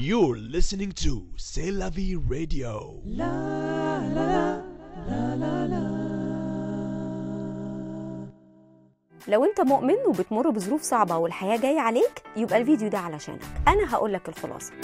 You're listening to C'est la vie radio. لو انت مؤمن وبتمر بظروف صعبة والحياة جاية عليك يبقى الفيديو ده علشانك انا هقول لك الخلاصة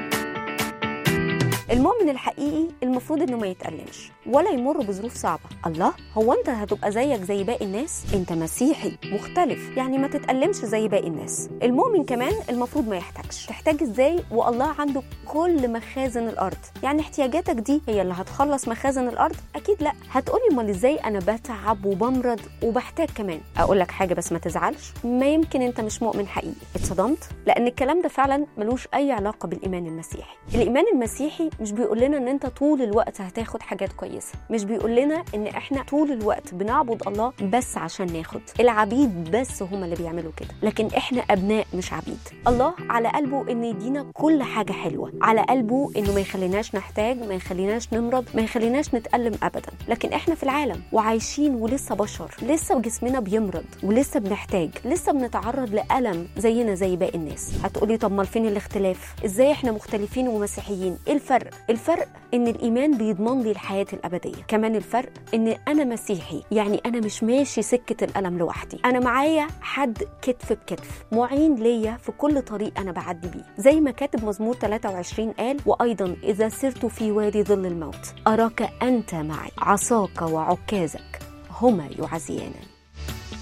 المؤمن الحقيقي المفروض انه ما يتألمش ولا يمر بظروف صعبة الله هو انت هتبقى زيك زي باقي الناس انت مسيحي مختلف يعني ما تتألمش زي باقي الناس المؤمن كمان المفروض ما يحتاجش تحتاج ازاي والله عنده كل مخازن الارض يعني احتياجاتك دي هي اللي هتخلص مخازن الارض اكيد لا هتقولي امال ازاي انا بتعب وبمرض وبحتاج كمان اقول لك حاجه بس ما تزعلش ما يمكن انت مش مؤمن حقيقي اتصدمت لان الكلام ده فعلا ملوش اي علاقه بالايمان المسيحي الايمان المسيحي مش بيقول لنا ان انت طول الوقت هتاخد حاجات كويسه مش بيقول لنا ان احنا طول الوقت بنعبد الله بس عشان ناخد العبيد بس هم اللي بيعملوا كده لكن احنا ابناء مش عبيد الله على قلبه ان يدينا كل حاجه حلوه على قلبه انه ما يخليناش نحتاج ما يخليناش نمرض ما يخليناش نتالم ابدا لكن احنا في العالم وعايشين ولسه بشر لسه جسمنا بيمرض ولسه بنحتاج لسه بنتعرض لالم زينا زي باقي الناس هتقولي طب ما فين الاختلاف ازاي احنا مختلفين ومسيحيين ايه الفرق الفرق ان الايمان بيضمن لي الحياه الابديه كمان الفرق ان انا مسيحي يعني انا مش ماشي سكه الالم لوحدي انا معايا حد كتف بكتف معين ليا في كل طريق انا بعدي بيه زي ما كاتب مزمور 23 قال وايضا اذا سرت في وادي ظل الموت اراك انت معي عصاك وعكازك هما يعزيانني